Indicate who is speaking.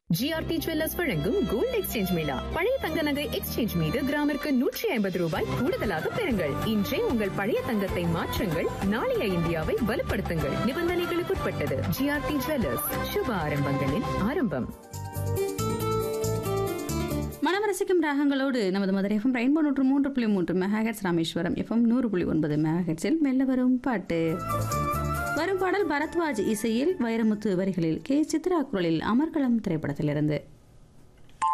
Speaker 1: GRT jewellers வழங்கும் gold exchange mela பழைய தங்க நகை எக்ஸ்சேஞ்ச் மீது கிராமிற்கு நூற்றி ஐம்பது ரூபாய் கூடுதலாக பெறுங்கள் இன்றே உங்கள் பழைய தங்கத்தை மாற்றுங்கள் நாளைய இந்தியாவை வலுப்படுத்துங்கள் நிபந்தனைகளுக்குட்பட்டது ஜிஆர்டி ஜுவல்லர்ஸ் சுப ஆரம்பங்களின் ஆரம்பம்
Speaker 2: மனவரசிக்கும் ராகங்களோடு நமது மதுரை எஃப்எம் ரெயின்போ நூற்று மூன்று புள்ளி மூன்று மெகாஹெட்ஸ் ராமேஸ்வரம் எஃப்எம் நூறு புள்ளி ஒன்பது மெகாஹெட்ஸில் மெல்ல வரும் பாட்டு வரும் பாடல் பரத்வாஜ் இசையில் வைரமுத்து வரிகளில் கே சித்ரா குரலில் அமர்கலம் திரைப்படத்திலிருந்து